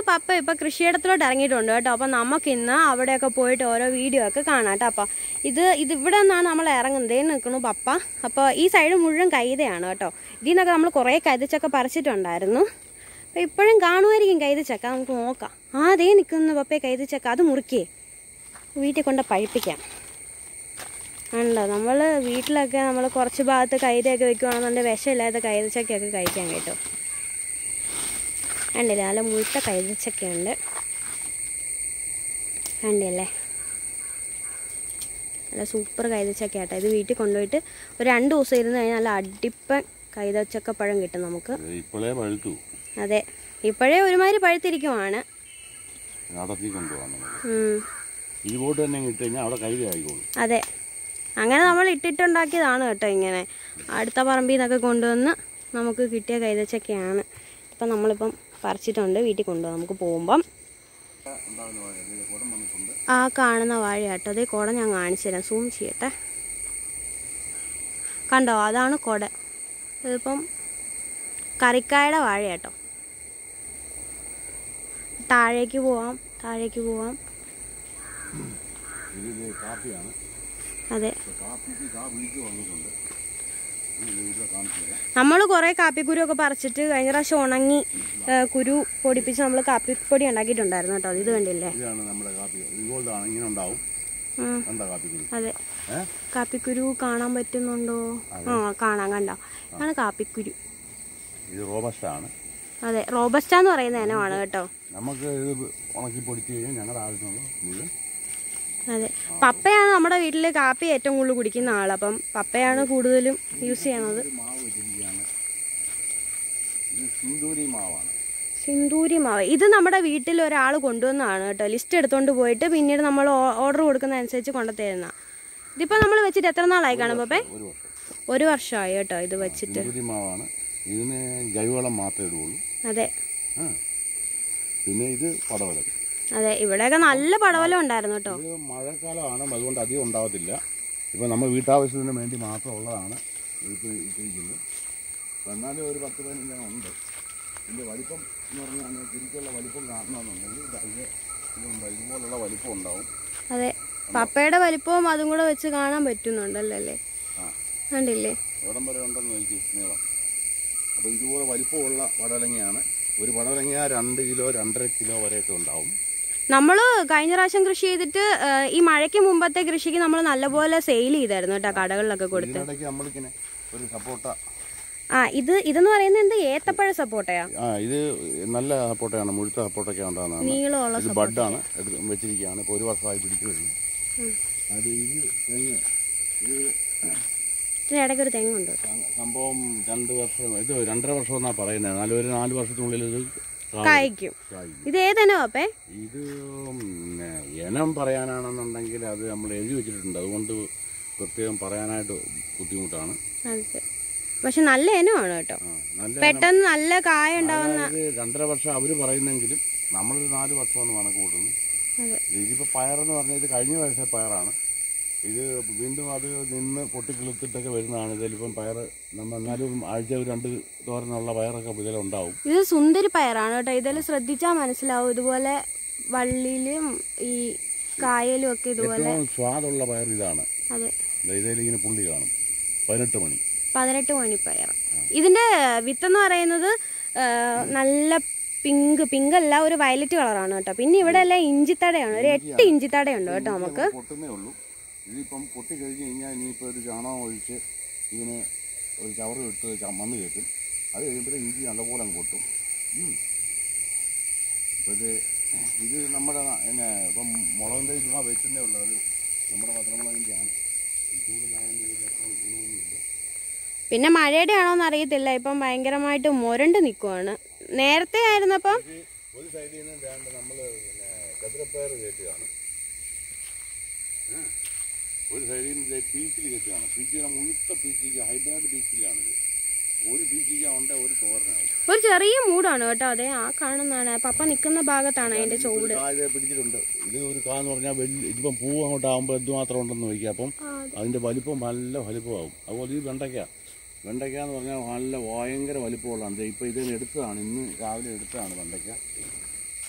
പപ്പ ഇപ്പൊ കൃഷിയിടത്തിലോട്ട് ഇറങ്ങിയിട്ടുണ്ട് കേട്ടോ അപ്പൊ നമുക്ക് ഇന്ന് അവിടെയൊക്കെ പോയിട്ട് ഓരോ വീഡിയോ ഒക്കെ കാണാം കേട്ടോ അപ്പൊ ഇത് ഇത് ഇവിടെ നിന്നാണ് നമ്മൾ ഇറങ്ങുന്നത് ദേ നിൽക്കണു പപ്പ അപ്പോൾ ഈ സൈഡ് മുഴുവൻ കൈതയാണ് കേട്ടോ ഇതിൽ നിന്നൊക്കെ നമ്മൾ കുറേ കൈതച്ചൊക്കെ പറിച്ചിട്ടുണ്ടായിരുന്നു അപ്പോൾ ഇപ്പോഴും കാണുമായിരിക്കും കൈതച്ചക്ക നമുക്ക് നോക്കാം ആ ദേ നിൽക്കുന്നു പപ്പയെ കൈതച്ചക്ക അത് മുറിക്കേ വീട്ടിൽ കൊണ്ട് പഴിപ്പിക്കാം ഉണ്ടോ നമ്മൾ വീട്ടിലൊക്കെ നമ്മൾ കുറച്ച് ഭാഗത്ത് കൈതയൊക്കെ വെക്കുകയാണെന്നുണ്ടെങ്കിൽ വിഷമില്ലാത്ത കൈതച്ചക്കയൊക്കെ കഴിക്കാൻ കേട്ടോ കണ്ടില്ലേ നല്ല മുഴുത്ത കൈതച്ചക്കയുണ്ട് കണ്ടില്ലേ നല്ല സൂപ്പർ കൈതച്ചക്ക കേട്ടോ ഇത് വീട്ടിൽ കൊണ്ടുപോയിട്ട് ഒരു രണ്ട് ദിവസം ഇരുന്ന് കഴിഞ്ഞാൽ നല്ല അടിപ്പൻ കൈതച്ചക്കപ്പഴം കിട്ടും നമുക്ക് ഇപ്പോഴേ പഴുത്തു അതെ ഇപ്പോഴേ ഒരുമാതിരി പഴുത്തിരിക്കുവാണ് നടത്തി കൊണ്ടുപോകാൻ നമ്മൾ ഉം. ഈ ബോട്ട് തന്നെ ഇട്ട് കഴിഞ്ഞാൽ അവിടെ കൈത ആയിക്കോളും അതെ അങ്ങനെ നമ്മൾ ഇട്ടിട്ടുണ്ടാക്കിയതാണ് കേട്ടോ ഇങ്ങനെ അടുത്ത പറമ്പിൽ നിന്നൊക്കെ കൊണ്ടുവന്ന് നമുക്ക് കിട്ടിയ കൈതച്ചക്കയാണ് ഇപ്പം നമ്മളിപ്പം പറിച്ചിട്ടുണ്ട് വീട്ടിൽ കൊണ്ടുപോകാം നമുക്ക് പോകുമ്പം ആ കാണുന്ന വാഴ കേട്ടോ അതേ കുട ഞാൻ കാണിച്ചു തരാം സൂം ചെയ്യട്ടെ കണ്ടോ അതാണ് കുട ഇതിപ്പം കറിക്കായുടെ വാഴ കേട്ടോ താഴേക്ക് പോവാം താഴേക്ക് പോവാം ഇത് ഇത് കാപ്പിയാണ് അതെ ഇപ്പൊ കാപ്പിക്ക് കാ വിളിച്ച് വന്നിട്ടുണ്ട് ഇത് ഇവിടെ കാണിച്ചു തരാം നമ്മൾ കുറേ കാപ്പിക്കുരു ഒക്കെ പറിച്ചിട്ട് കഴിഞ്ഞ പ്രാവശ്യം ഉണങ്ങി ഏ, കുരു പൊടിപ്പിച്ച് നമ്മൾ കാപ്പിപ്പൊടി ഉണ്ടാക്കിയിട്ടുണ്ടായിരുന്നു കേട്ടോ ഇത് കണ്ടില്ലേ ഇതാണ് നമ്മുടെ കാപ്പി ഇതുകൊണ്ടാണ് ഇങ്ങനെ ഉണ്ടാവും ഉം, കണ്ട കാപ്പിക്കുരു അതെ ഏ കാപ്പിക്കുരു കാണാൻ പറ്റുന്നുണ്ടോ ആ കാണാം കണ്ടോ ആണ് കാപ്പിക്കുരു ഇത് റോബസ്റ്റാണ് അതെ റോബസ്റ്റ എന്ന് പറയുന്ന ഇനമാണ് കേട്ടോ നമുക്ക് ഇത് ഉണക്കി പൊടിച്ച് കഴിഞ്ഞാൽ ഞങ്ങളുടെ ആവശ്യമുള്ള മുഴുവൻ അതെ പപ്പയാണ് നമ്മുടെ വീട്ടിൽ കാപ്പി ഏറ്റവും കൂടുതൽ കുടിക്കുന്ന ആൾ അപ്പം പപ്പയാണ് കൂടുതലും യൂസ് ചെയ്യണത് ഒരു മാവ് വെച്ചിരിക്കുകയാണ് ഇത് സിന്ദൂരി മാവാണ് സിന്ദൂരി മാവ് ഇത് നമ്മുടെ വീട്ടിൽ ഒരാൾ കൊണ്ടുവന്നതാണ് കേട്ടോ ലിസ്റ്റ് എടുത്തോണ്ട് പോയിട്ട് പിന്നീട് നമ്മൾ ഓർഡർ കൊടുക്കുന്ന അനുസരിച്ച് കൊണ്ടുതരുന്ന ഇതിപ്പോൾ നമ്മൾ വെച്ചിട്ട് എത്ര നാളായി കാണും പപ്പേ ഒരു വർഷം ഒരു വർഷമായി കേട്ടോ ഇത് വെച്ചിട്ട് സിന്ദൂരി മാവാണ് ഇതിന് ജൈവവളം മാത്രമേ ഇടുകയുള്ളൂ അതെ ആ പിന്നെ ഇത് പടവലം അതെ ഇവിടെയൊക്കെ നല്ല പടവലം ഉണ്ടായിരുന്നു കേട്ടോ ഇത് മഴക്കാലമാണ് അതുകൊണ്ട് അധികം ഉണ്ടാവത്തില്ല ഇപ്പം നമ്മൾ വീട്ടാവശ്യത്തിന് വേണ്ടി മാത്രമുള്ളതാണ് ഇപ്പോൾ ഇട്ടിരിക്കുന്നത് അപ്പം എന്നാലും ഒരു പത്ത് പതിനഞ്ചെണ്ണം ഉണ്ട് ഇതിൻ്റെ വലിപ്പം എന്ന് പറഞ്ഞാൽ ശരിക്കുള്ള വലിപ്പം കാണണമെന്നുണ്ടെങ്കിൽ ഇത് ഇത് ഇതുണ്ട് ഇതുപോലുള്ള വലിപ്പം ഉണ്ടാവും അതെ പപ്പയുടെ വലിപ്പവും അതും കൂടെ വെച്ച് കാണാൻ പറ്റുന്നുണ്ടല്ലോ അല്ലേ ആ കണ്ടില്ലേ എവിടം വരെ ഉണ്ടെന്ന് നോക്കി നീളം അപ്പോൾ ഇതുപോലെ വലിപ്പമുള്ള പടവലങ്ങയാണ് ഒരു പടവലങ്ങ രണ്ട് കിലോ രണ്ടര കിലോ വരെയൊക്കെ ഉണ്ടാവും നമ്മൾ കഴിഞ്ഞ പ്രാവശ്യം കൃഷി ചെയ്തിട്ട് ആ, ഈ മഴയ്ക്ക് മുമ്പത്തെ കൃഷിക്ക് നമ്മൾ നല്ലപോലെ സെയിൽ ചെയ്തായിരുന്നു കേട്ടോ കടകളിലൊക്കെ കൊടുത്ത് ഇതിനിടയ്ക്ക് നമ്മളിങ്ങനെ ഒരു സപ്പോട്ട ആ ഇത് ഇതെന്ന് പറയുന്നത് എന്താ ഏത്തപ്പഴ സപ്പോട്ടയാ ആ ഇത് നല്ല സപ്പോട്ടയാണ് മുഴുത്ത സപ്പോട്ടൊക്കെ ഉണ്ടാകുന്നതാണ് നീളമുള്ള ഇത് ബഡാണ് എടുത്ത് വെച്ചിരിക്കുകയാണ് ഇപ്പോൾ ഒരു വർഷമായി പിടിച്ചു കഴിഞ്ഞു ഉം. അത് ഇത് തെങ്ങ് ഇത് ഇതിനിടയ്ക്ക് ഒരു തെങ്ങുണ്ട് കേട്ടോ സം- സംഭവം രണ്ട് വർഷം ഇത് രണ്ടര വർഷം എന്നാണ് പറയുന്നത് എന്നാലും ഒരു നാല് വർഷത്തിനുള്ളിൽ ഇത് കാ- കായ്ക്കും കായ്ക്കും. ഇത് ഏതെനോ അപ്പേ ഇത് പിന്നെ ഇനം പറയാനാണെന്നുണ്ടെങ്കിൽ അത് നമ്മൾ എഴുതി വെച്ചിട്ടുണ്ട് അതുകൊണ്ട് പ്രത്യേകം പറയാനായിട്ട് ബുദ്ധിമുട്ടാണ് അതെ പക്ഷെ നല്ല ഇനമാണ് കേട്ടോ ആ, നല്ല ഇനം- പെട്ടെന്ന് നല്ല കായ ഉണ്ടാവുന്ന അതായത് രണ്ടര വർഷം അവർ പറയുന്നെങ്കിലും നമ്മളൊരു നാല് വർഷമാണ് കണക്ക് കൂട്ടുന്നത് അതെ ഇതിപ്പോൾ പയറെന്ന് പറഞ്ഞാൽ ഇത് കഴിഞ്ഞ വർഷത്തെ പയറാണ് ഇത് വീണ്ടും അത് നിന്ന് പൊട്ടിക്കിളുത്തിട്ടൊക്കെ വരുന്നതാണ് ഇതിലിപ്പം പയർ നമ്മൾ എന്നാലും ആഴ്ച ഒരു രണ്ട് തോരനുള്ള പയറൊക്കെ ഇതിലുണ്ടാവും ഇത് സുന്ദരി പയറാണ് കേട്ടോ ഇതിൽ ശ്രദ്ധിച്ചാൽ മനസ്സിലാവും ഇതുപോലെ വള്ളിയിലും ഈ കായലും ഒക്കെ ഇതുപോലെ ഏറ്റവും സ്വാദുള്ള പയർ ഇതാണ് അതെ ഇതിലിങ്ങനെ പുള്ളി കാണും പതിനെട്ട് മണി പതിനെട്ട് മണിപ്പയർ ഇതിന്റെ വിത്തെന്ന് പറയുന്നത് ആ, നല്ല പിങ്ക് പിങ്ക് അല്ല ഒരു വയലറ്റ് കളറാണ് കേട്ടോ പിന്നെ ഇവിടെ എല്ലാം ഇഞ്ചിത്തടയാണ് ഒരു എട്ട് ഇഞ്ചിത്തടയുണ്ട് കേട്ടോ നമുക്ക് പൊട്ടുന്നേ ഉള്ളൂ ഇതിപ്പം പൊട്ടി കഴിഞ്ഞ് കഴിഞ്ഞാൽ ഇനിയിപ്പോൾ ഒരു ചാണകം ഒഴിച്ച് ഇതിന് ഒരു ചവറ് ഇട്ട് ച- മണ്ണ് കയറ്റും അത് കഴിയുമ്പോൾ ഇഞ്ചി നല്ലപോലെ അങ്ങ് പൊട്ടും ഉം. അപ്പോൾ ഇത് ഇത് നമ്മുടെ പിന്നെ ഇപ്പം മുളകിൻ്റെ ചുമ്മാ വെക്കുന്നേ ഉള്ളൂ അത് നമ്മുടെ പത്രമുളകിൻ്റെ ആണ് കൂടുതലായതിൻ്റെ ഇതിൽ അത്ര ഗുണമൊന്നുമില്ല പിന്നെ മഴയുടെ ആണോന്ന് അറിയത്തില്ല ഇപ്പം ഭയങ്കരമായിട്ട് മുരണ്ട് നിൽക്കുവാണ് നേരത്തെ ആയിരുന്നപ്പം ഇത് ഒരു സൈഡിൽ നിന്ന് വേണ്ട നമ്മൾ പിന്നെ ചതുരപ്പയർ കയറ്റുകയാണ് ആ. ഒരു സൈഡിൽ നിന്ന് പീച്ചിൽ കയറ്റുകയാണ് പീച്ചിലെ മുഴുത്ത പീച്ചിക്ക ഹൈബ്രിഡ് പീച്ചിലാണിത് ഒരു പീച്ചിക്ക ഉണ്ട് ഒരു തോരനാവും ഒരു ചെറിയ മൂടാണ് കേട്ടോ അതെ ആ കാണുന്നതാണ് പപ്പ നിൽക്കുന്ന ഭാഗത്താണ് അതിന്റെ ചൂട് ഒരു കായ ദേ പിടിച്ചിട്ടുണ്ട് ഇത് ഒരു കാ എന്ന് പറഞ്ഞാൽ വലിയ ഇതിപ്പം പൂവ് അങ്ങോട്ടാകുമ്പോൾ എന്തുമാത്രം ഉണ്ടെന്ന് നോക്കിയാൽ അപ്പം ആ, അതിൻ്റെ വലിപ്പം നല്ല വലിപ്പമാവും അതുപോലെ ഈ വെണ്ടയ്ക്ക വെണ്ടയ്ക്ക എന്ന് പറഞ്ഞാൽ നല്ല ഭയങ്കര വലിപ്പമുള്ളതാണ് ദേ ഇപ്പം ഇതിന് എടുത്തതാണ് ഇന്ന് രാവിലെ എടുത്തതാണ് വെണ്ടയ്ക്ക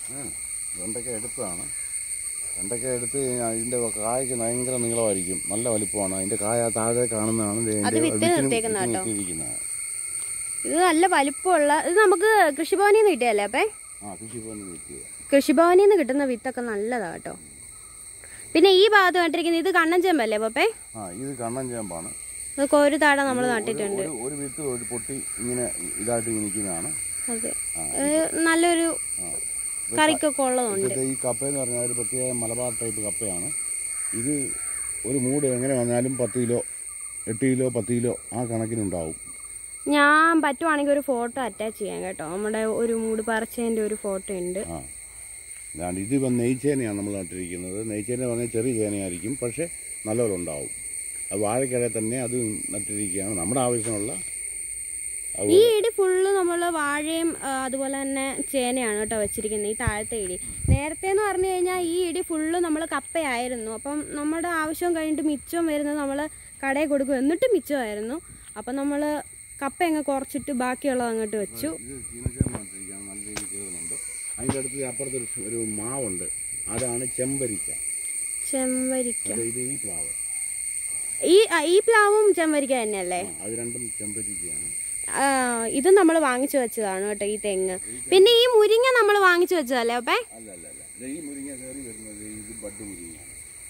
ആ, വെണ്ടയ്ക്ക എടുത്തതാണ് വെണ്ടയ്ക്ക എടുത്ത് കഴിഞ്ഞാൽ ഇതിൻ്റെ കായ്ക്ക് ഭയങ്കര നീളമായിരിക്കും നല്ല വലിപ്പമാണ് അതിൻ്റെ കായ താഴെ കാണുന്നതാണ് ദേ അത് ഇതിന്റെ വിത്തിന് വിത്തിന് നിർത്തിയേക്കുന്ന വിത്തിന് കേട്ടോ. നിർത്തിയിരിക്കുന്നത് ഇത് നല്ല വലിപ്പമുള്ള ഇത് നമുക്ക് കൃഷിഭവനിൽ നിന്ന് കിട്ടിയല്ലേ അപ്പേ ആ കൃഷിഭവനിൽ കിട്ടിയത് കൃഷിഭവനിൽ നിന്ന് കിട്ടുന്ന വിത്തൊക്കെ നല്ലതാ കേട്ടോ പിന്നെ ഈ ഭാഗത്ത് നട്ടിരിക്കുന്ന ഇത് കണ്ണൻ ചെമ്പല്ലേ പപ്പേ ആ ഇത് കണ്ണൻ ചേമ്പാണ് അത് കോരുതാട നമ്മൾ ഒരു- നട്ടിട്ടുണ്ട് ഒരു- ഒരു വിത്ത് ഒരു പൊട്ടി ഇങ്ങനെ ഇതായിട്ട് ഇങ്ങനെ നിൽക്കുന്നതാണ് അതെ ആ, ഇത് നല്ലൊരു ആ. കറിക്കൊക്കെ ഉള്ളതുണ്ട് ഇപ്പോഴത്തെ ഈ കപ്പയെന്ന് പറഞ്ഞാൽ ഒരു പ്രത്യേക മലബാർ ടൈപ്പ് കപ്പയാണ് ഇത് ഒരു മൂട് എങ്ങനെ വന്നാലും പത്ത് കിലോ എട്ട് കിലോ പത്ത് കിലോ ആ കണക്കിനുണ്ടാവും ഞാൻ പറ്റുവാണെങ്കിൽ ഒരു ഫോട്ടോ അറ്റാച്ച് ചെയ്യാം കേട്ടോ നമ്മുടെ ഒരു മൂട് പറിച്ചതിന്റെ ഒരു ഫോട്ടോ ഉണ്ട് ആ അല്ലാണ്ട് ഇതിപ്പം നെയ്ച്ചേനയാണ് നമ്മൾ നട്ടിരിക്കുന്നത് നെയ്ച്ചേന പറഞ്ഞാൽ ചെറിയ ചേനയായിരിക്കും പക്ഷേ നല്ലപോലെ ഉണ്ടാവും അത് വാഴക്കിഴ തന്നെ അത് നട്ടിരിക്കുകയാണ് നമ്മുടെ ആവശ്യമുള്ള അത് ഈ ഇടി ഫുള്ള് നമ്മൾ വാഴയും ആ, അതുപോലെ തന്നെ ചേനയാണ് കേട്ടോ വെച്ചിരിക്കുന്നത് ഈ താഴത്തെ ഇടി നേരത്തെ എന്ന് പറഞ്ഞു കഴിഞ്ഞാൽ ഈ ഇടി ഫുള്ള് നമ്മൾ കപ്പയായിരുന്നു അപ്പം നമ്മുടെ ആവശ്യം കഴിഞ്ഞിട്ട് മിച്ചം വരുന്നത് നമ്മൾ കടയിൽ കൊടുക്കും എന്നിട്ട് മിച്ചമായിരുന്നു അപ്പം നമ്മൾ കപ്പ അങ്ങ് കുറച്ചിട്ട് ബാക്കിയുള്ളത് അങ്ങോട്ട് വെച്ചു ഇത് ചീനച്ചേന നട്ടിരിക്കുകയാണ് നല്ല രീതിയിൽ കയറുന്നുണ്ട് അതിൻ്റെ അടുത്ത് അപ്പുറത്തൊരു ഒരു മാവുണ്ട് അതാണ് ചെമ്പരിക്ക ചെമ്പരിക്ക അത് ഇത് ഈ പ്ലാവ് ഈ ആ, ഈ പ്ലാവും ചെമ്പരിക്ക തന്നെയല്ലേ ആ, അത് രണ്ടും ചെമ്പരിക്കയാണ് ആ, ഇതും നമ്മൾ വാങ്ങിച്ചു വെച്ചതാണ് കേട്ടോ ഈ തെങ്ങ് പിന്നെ ഈ മുരിങ്ങ നമ്മൾ വാങ്ങിച്ചു വെച്ചതല്ലേ അപ്പേ അല്ല അല്ല അല്ല ദേ ഈ മുരിങ്ങ കയറി വരുന്നത് ഇത് ബഡ് മുരിങ്ങയാണ്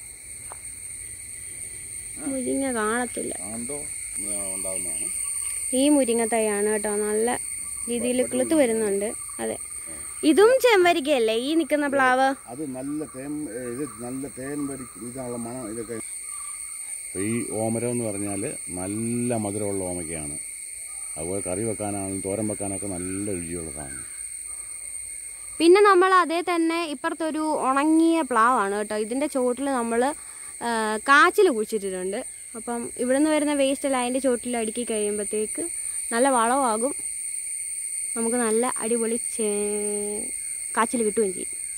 മുരിങ്ങ കാണത്തില്ല ആണ്ടോ ഉണ്ടാകുന്നതാണ് ഈ മുരിങ്ങ തൈയാണ് കേട്ടോ നല്ല രീതിയിൽ കിളുത്ത് വരുന്നുണ്ട് അതെ ഇതും ചെമ്പരിക്കയല്ലേ ഈ നിൽക്കുന്ന പ്ലാവ് അത് നല്ല തേൻ ഏ, ഇത് നല്ല തേൻ വരി ഇതാണുള്ള മണം ഇതൊക്കെ അപ്പോൾ ഈ ഓമരം എന്ന് പറഞ്ഞാൽ നല്ല മധുരമുള്ള ഓമയ്ക്കയാണ് അതുപോലെ കറി വെക്കാനാണെങ്കിലും തോരൻ വെക്കാനൊക്കെ നല്ല രുചിയുള്ള സാധനം പിന്നെ നമ്മൾ അതേ തന്നെ ഇപ്പുറത്തൊരു ഉണങ്ങിയ പ്ലാവാണ് കേട്ടോ ഇതിൻ്റെ ചോട്ടിൽ നമ്മൾ കാച്ചിൽ കുഴിച്ചിട്ടിട്ടുണ്ട് അപ്പം ഇവിടുന്ന് വരുന്ന വേസ്റ്റ് എല്ലാം അതിൻ്റെ ചോട്ടിൽ അടുക്കി കഴിയുമ്പോഴത്തേക്ക് നല്ല വളമാകും നമുക്ക് നല്ല അടിപൊളി ചേ കാച്ചിൽ കിട്ടുകയും ചെയ്യും